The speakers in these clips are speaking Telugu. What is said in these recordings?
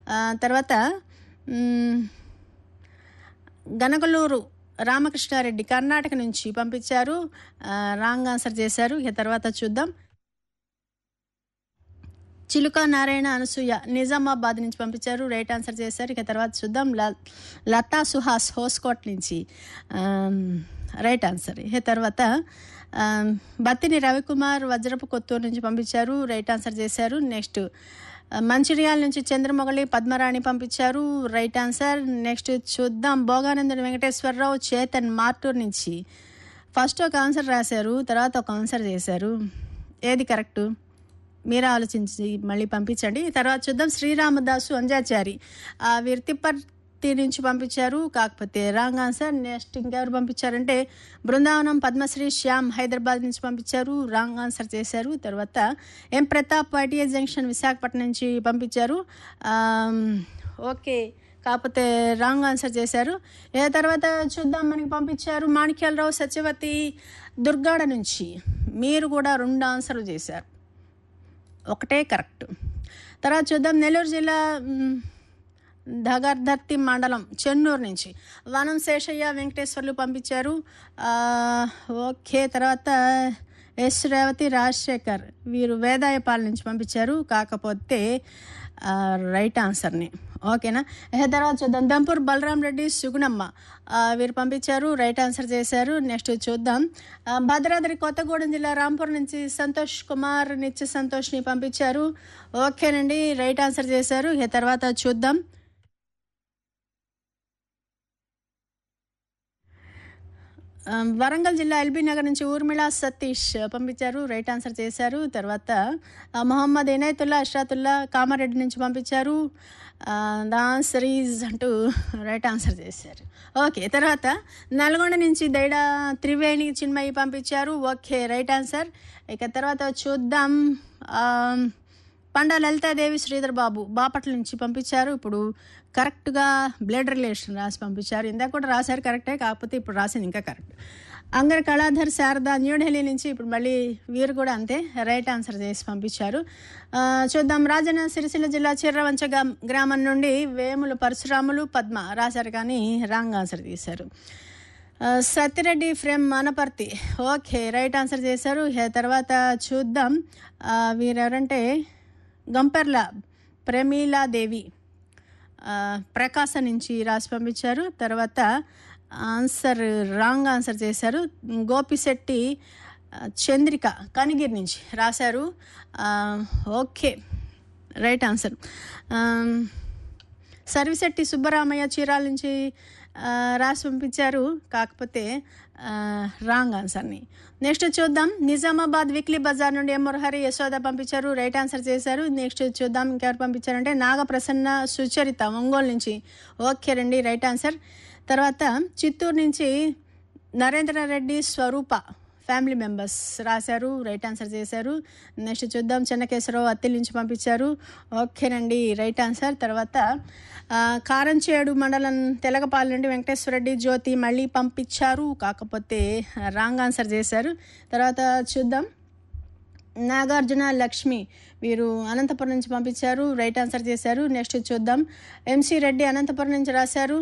ఆ, తర్వాత మ్, గనగలూరు రామకృష్ణారెడ్డి కర్ణాటక నుంచి పంపించారు ఆ, రాంగ్ ఆన్సర్ చేశారు ఇక తర్వాత చూద్దాం చిలుక నారాయణ అనసూయ నిజామాబాద్ నుంచి పంపించారు రైట్ ఆన్సర్ చేశారు ఇక తర్వాత చూద్దాం ల- లతా సుహాస్ హోస్కోట్ నుంచి ఆమ్, రైట్ ఆన్సర్ ఇక తర్వాత ఆమ్, బత్తిని రవికుమార్ వజ్రపు కొత్తూరు నుంచి పంపించారు రైట్ ఆన్సర్ చేశారు నెక్స్ట్ ఆ, మంచిర్యాల నుంచి చంద్రమొగళి పద్మరాణి పంపించారు రైట్ ఆన్సర్ నెక్స్ట్ చూద్దాం భోగానందన్ వెంకటేశ్వరరావు చేతన్ మార్టూర్ నుంచి ఫస్ట్ ఒక ఆన్సర్ రాశారు తర్వాత ఒక ఆన్సర్ చేశారు ఏది కరెక్టు మీరు ఆలోచించి మళ్ళీ పంపించండి తర్వాత చూద్దాం శ్రీరామదాసు అంజాచారి ఆ, వీరు తిప్పర్తి నుంచి పంపించారు కాకపోతే రాంగ్ ఆన్సర్ నెక్స్ట్ ఇంకెవరు పంపించారంటే బృందావనం పద్మశ్రీ శ్యామ్ హైదరాబాద్ నుంచి పంపించారు రాంగ్ ఆన్సర్ చేశారు తర్వాత M Pratap ITI junction Visakhapatnam నుంచి పంపించారు ఆమ్, ఓకే కాకపోతే రాంగ్ ఆన్సర్ చేశారు ఏ తర్వాత చూద్దాం మనకి పంపించారు మాణిక్యాలరావు సత్యవతి దుర్గాడ నుంచి మీరు కూడా రెండు ఆన్సర్లు చేశారు ఒకటే కరెక్ట్ తర్వాత చూద్దాం నెల్లూరు జిల్లా మ్, ధగర్ధర్తి మండలం చెన్నూరు నుంచి వనం శేషయ్య వెంకటేశ్వర్లు పంపించారు ఆ, ఓకే తర్వాత ఎస్ రేవతి రాజశేఖర్ వీరు వేదాయపాల నుంచి పంపించారు కాకపోతే ఆ, రైట్ ఆన్సర్ని ఓకేనా ఏ తర్వాత చూద్దాం దంపూర్ బలరాం రెడ్డి సుగుణమ్మ ఆ, వీరు పంపించారు రైట్ ఆన్సర్ చేశారు నెక్స్ట్ చూద్దాం ఆ, భద్రాద్రి కొత్తగూడెం జిల్లా రాంపూర్ నుంచి సంతోష్ కుమార్ నిత్య సంతోష్ని పంపించారు ఓకేనండి రైట్ ఆన్సర్ చేశారు ఇక తర్వాత చూద్దాం ఆ, వరంగల్ జిల్లా ఎల్బీ నగర్ నుంచి ఊర్మిళ సతీష్ పంపించారు రైట్ ఆన్సర్ చేశారు తర్వాత ఆ, మొహమ్మద్ ఇనాయతుల్లా అష్రాతుల్లా కామారెడ్డి నుంచి పంపించారు ఆ, ద ఆన్సర్ ఈజ్ అంటూ రైట్ ఆన్సర్ చేశారు ఓకే తర్వాత నల్గొండ నుంచి దైడా త్రివేణి చిన్మయి పంపించారు ఓకే రైట్ ఆన్సర్ ఇక తర్వాత చూద్దాం ఆ, పండా లలితాదేవి శ్రీధర్ బాబు బాపట్ల నుంచి పంపించారు ఇప్పుడు కరెక్ట్గా బ్లడ్ రిలేషన్ రాసి పంపించారు ఇందాక కూడా రాశారు కరెక్టే కాకపోతే ఇప్పుడు రాసింది ఇంకా కరెక్ట్ అంగర్ కళాధర్ శారద న్యూఢిల్లీ నుంచి ఇప్పుడు మళ్ళీ వీరు కూడా అంతే రైట్ ఆన్సర్ చేసి పంపించారు ఆ, చూద్దాం రాజన్న సిరిసిల్ల జిల్లా చిర్రవంచ గ్రామ్- గ్రామం నుండి వేములు పరశురాములు పద్మ రాశారు కానీ రాంగ్ ఆన్సర్ తీశారు ఆ, Satya Reddy from Wanaparthy okay right answer చేశారు ఇక తర్వాత చూద్దాం ఆ, వీరెవరంటే గంపెర్ల ప్రమీలాదేవి ఆ, ప్రకాశ నుంచి రాసి పంపించారు తర్వాత ఆన్సర్ రాంగ్ ఆన్సర్ చేశారు గోపిశెట్టి ఆ, చంద్రిక కనిగిరి నుంచి రాశారు ఆ, okay right answer um, Sarvisetti Subbaramaiah Chirala నుంచి ఆ, రాసి పంపించారు కాకపోతే ఆ, రాంగ్ ఆన్సర్ని నెక్స్ట్ చూద్దాం నిజామాబాద్ వీక్లీ బజార్ నుండి ఎం మురహరి యశోద పంపించారు రైట్ ఆన్సర్ చేశారు నెక్స్ట్ చూద్దాం ఇంకెవరు పంపించారంటే నాగప్రసన్న సుచరిత ఒంగోలు నుంచి ఓకే రండి రైట్ ఆన్సర్ తర్వాత చిత్తూరు నుంచి నరేంద్ర రెడ్డి స్వరూప ఫ్యామిలీ మెంబర్స్ రాశారు రైట్ ఆన్సర్ చేశారు నెక్స్ట్ చూద్దాం చెన్నకేశ్వరరావు అత్తిల్ నుంచి పంపించారు ఓకేనండి రైట్ ఆన్సర్ తర్వాత ఆ, కారంచేడు మండలం తెలగపాల నుండి వెంకటేశ్వరరెడ్డి జ్యోతి మళ్ళీ పంపించారు కాకపోతే రాంగ్ ఆన్సర్ చేశారు తర్వాత చూద్దాం నాగార్జున లక్ష్మి వీరు అనంతపురం నుంచి పంపించారు రైట్ ఆన్సర్ చేశారు నెక్స్ట్ చూద్దాం ఎంసీ రెడ్డి అనంతపురం నుంచి రాశారు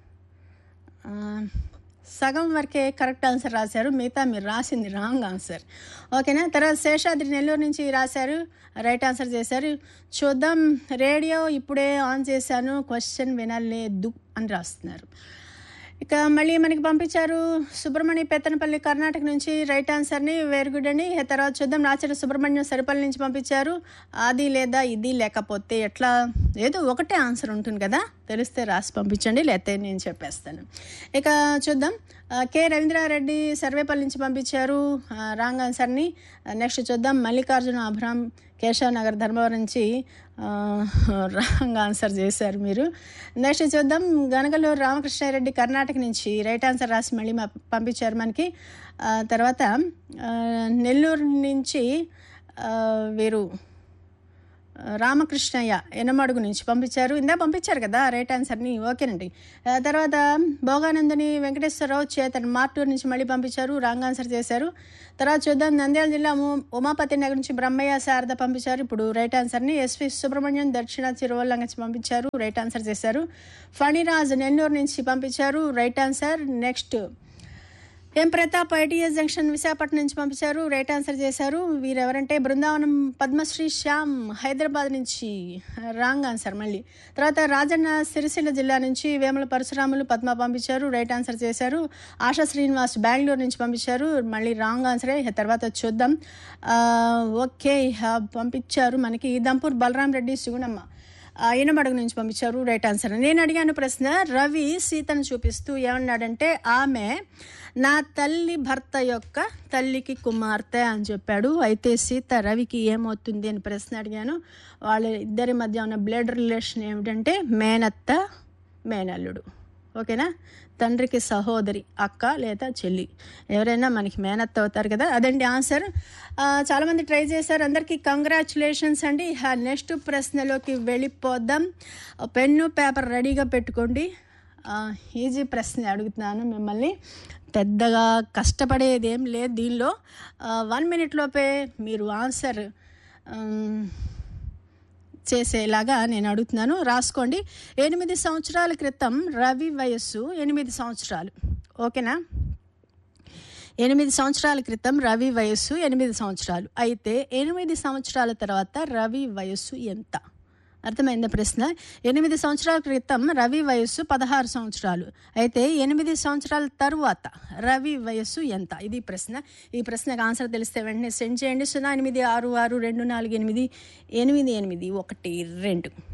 ఆ, సగం వరకే కరెక్ట్ ఆన్సర్ రాశారు మిగతా మీరు రాసింది రాంగ్ ఆన్సర్ ఓకేనా తర్వాత శేషాద్రి నెల్లూరు నుంచి రాశారు రైట్ ఆన్సర్ చేశారు చూద్దాం రేడియో ఇప్పుడే ఆన్ చేశాను క్వశ్చన్ వినలేదు అని రాస్తున్నారు ఇక మళ్ళీ మనకి పంపించారు సుబ్రహ్మణ్య పెత్తనపల్లి కర్ణాటక నుంచి రైట్ ఆన్సర్ని వెరీ గుడ్ అండి ఇక తర్వాత చూద్దాం రాచర సుబ్రహ్మణ్యం సరిపల్లి నుంచి పంపించారు అది లేదా ఇది లేకపోతే ఎట్లా ఏదో ఒకటే ఆన్సర్ ఉంటుంది కదా తెలిస్తే రాసి పంపించండి లేకపోతే నేను చెప్పేస్తాను ఇక చూద్దాం ఆ, కె రవీంద్రారెడ్డి సర్వేపల్లి నుంచి పంపించారు ఆ, రాంగ్ ఆన్సర్ని నెక్స్ట్ చూద్దాం మల్లికార్జున అబ్రామ్ కేశవ్ నగర్ ధర్మవరం నుంచి ఆ, రాంగ్ ఆన్సర్ చేశారు మీరు నెక్స్ట్ చూద్దాం గనగలూరు రామకృష్ణారెడ్డి కర్ణాటక నుంచి రైట్ ఆన్సర్ రాసి మళ్ళీ మా పంపించారు మనకి ఆ, తర్వాత ఆ, నెల్లూరు నుంచి ఆ, వీరు రామకృష్ణయ్య ఎనమడుగు నుంచి పంపించారు ఇందా పంపించారు కదా రైట్ ఆన్సర్ని ఓకేనండి ఆ, తర్వాత భోగానందని వెంకటేశ్వరరావు చేతన్ మార్టూర్ నుంచి మళ్ళీ పంపించారు రాంగ్ ఆన్సర్ చేశారు తర్వాత చూద్దాం నంద్యాల జిల్లా ఉమ- ఉమాపతి నగర్ నుంచి బ్రహ్మయ్య శారద పంపించారు ఇప్పుడు రైట్ ఆన్సర్ని ఎస్వి సుబ్రహ్మణ్యం దక్షిణ చిరువల్ల నుంచి పంపించారు రైట్ ఆన్సర్ చేశారు ఫణిరాజ్ నెల్లూరు నుంచి పంపించారు right answer next M Pratap ITS junction Visakhapatnam నుంచి పంపించారు రైట్ ఆన్సర్ చేశారు వీరెవరంటే బృందావనం పద్మశ్రీ శ్యామ్ హైదరాబాద్ నుంచి రాంగ్ ఆన్సర్ మళ్ళీ తర్వాత రాజన్న సిరిసిల్ల జిల్లా నుంచి వేముల పరశురాములు పద్మ పంపించారు రైట్ ఆన్సర్ చేశారు ఆశా శ్రీనివాస్ బెంగళూరు నుంచి పంపించారు మళ్ళీ రాంగ్ ఆన్సరే తర్వాత చూద్దాం ఆ, ఓకే ఆ, పంపించారు మనకి దంపూర్ బలరాం రెడ్డి సుగుణమ్మ ఆ, ఈనమడుగు నుంచి పంపించారు రైట్ ఆన్సర్ నేను అడిగాను ప్రశ్న రవి సీతను చూపిస్తూ ఏమన్నాడంటే ఆమె నా తల్లి భర్త యొక్క తల్లికి కుమార్తె అని చెప్పాడు అయితే సీత రవికి ఏమవుతుంది అని ప్రశ్న అడిగాను వాళ్ళ ఇద్దరి మధ్య ఉన్న బ్లడ్ రిలేషన్ ఏమిటంటే మేనత్త మేనల్లుడు ఓకేనా తండ్రికి సహోదరి అక్క లేదా చెల్లి ఎవరైనా మనకి మేనత్త అవుతారు కదా అదండి ఆన్సర్ ఆ, చాలామంది ట్రై చేశారు అందరికీ కంగ్రాచులేషన్స్ అండి నెక్స్ట్ ప్రశ్నలోకి వెళ్ళిపోదాం పెన్ను పేపర్ రెడీగా పెట్టుకోండి ఆ, ఈజీ ప్రశ్న అడుగుతున్నాను మిమ్మల్ని పెద్దగా కష్టపడేది ఏం లేదు దీనిలో వన్ మినిట్ లోపే మీరు ఆన్సర్ ఆమ్, చేసేలాగా నేను అడుగుతున్నాను రాసుకోండి ఎనిమిది సంవత్సరాల క్రితం రవి వయస్సు ఎనిమిది సంవత్సరాలు ఓకేనా ఎనిమిది సంవత్సరాల క్రితం రవి వయస్సు ఎనిమిది సంవత్సరాలు అయితే ఎనిమిది సంవత్సరాల తర్వాత రవి వయస్సు ఎంత అర్థమైందా ప్రశ్న ఎనిమిది సంవత్సరాల క్రితం రవి వయస్సు పదహారు సంవత్సరాలు అయితే ఎనిమిది సంవత్సరాల తరువాత రవి వయస్సు ఎంత ఇది ప్రశ్న ఈ ప్రశ్నకు ఆన్సర్ తెలిస్తే వెంటనే సెండ్ చేయండి సున్నా ఎనిమిది ఆరు ఆరు రెండు నాలుగు ఎనిమిది ఎనిమిది ఎనిమిది ఒకటి రెండు